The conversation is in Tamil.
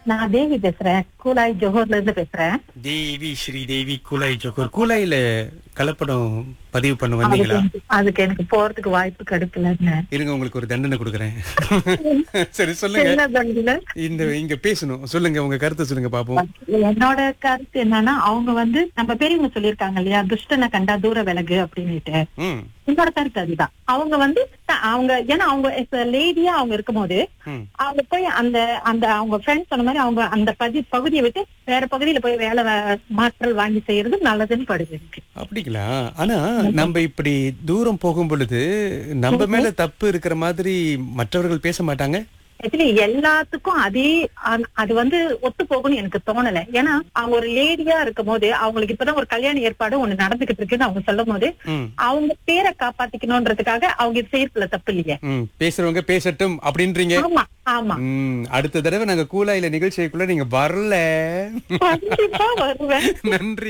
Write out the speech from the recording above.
நான் தேவி பேசுறேன் கூலாய் ஜோஹர்ல இருந்து பேசுறேன் தேவி ஸ்ரீ தேவி கூலாய் ஜோக்கர் கூலாயில கலப்படம் பதிவு பண்ண அதுக்கு வந்தீங்களா எனக்கு- அதுக்கு எனக்கு போறதுக்கு வாய்ப்பு கிடைக்கலன்னு இருங்க உங்களுக்கு ஒரு தண்டனை கொடுக்குறேன் சரி சொல்லுங்க என்ன பண்றது இந்த இங்க பேசணும் சொல்லுங்க உங்க கருத்தை சொல்லுங்க பாப்போம் என்னோட கருத்து என்னன்னா அவங்க வந்து நம்ம பெரியவங்க சொல்லியிருக்காங்க இல்லையா துஷ்டனை கண்டா தூர விலகு அப்படின்னுட்டு ம் என்னோட கருத்து அதுதான் அவங்க வந்து த- அவங்க ஏன்னா அவங்க லேடியா அவங்க இருக்கும்போது ம் அவங்க போய் அந்த அந்த அவங்க ஃப்ரெண்ட்ஸ் சொன்ன மாதிரி அவங்க அந்த பதி பகுதியை விட்டு வேற பகுதியில போய் வேலை வா- மாற்றல் வாங்கி செய்யறது நல்லதுன்னு படுது எனக்கு அப்படிங்களா ஆனா நம்ம இப்படி தூரம் போகும் பொழுது நம்ம மேல தப்பு இருக்கிற மாதிரி மற்றவர்கள் பேச மாட்டாங்க ஆக்சுவலி எல்லாத்துக்கும் அதே அ- அது வந்து ஒத்து போகும்னு எனக்கு தோணல ஏன்னா அவங்க ஒரு லேடியா இருக்கும் போது அவங்களுக்கு இப்பதான் ஒரு கல்யாண ஏற்பாடு ஒண்ணு நடந்துகிட்டு இருக்குன்னு அவங்க சொல்லும் போது ம் அவங்க பேரை காப்பாத்திக்கணும்ன்றதுக்காக அவங்க இது செய்யறதுல தப்பு இல்லையே ம் பேசுறவங்க பேசட்டும் அப்படின்றீங்க ஆமா ஆமா ம் அடுத்த தடவை நாங்க கூலாயில நிகழ்ச்சிக்குள்ள நீங்க வரல கண்டிப்பா வருவேன் நன்றி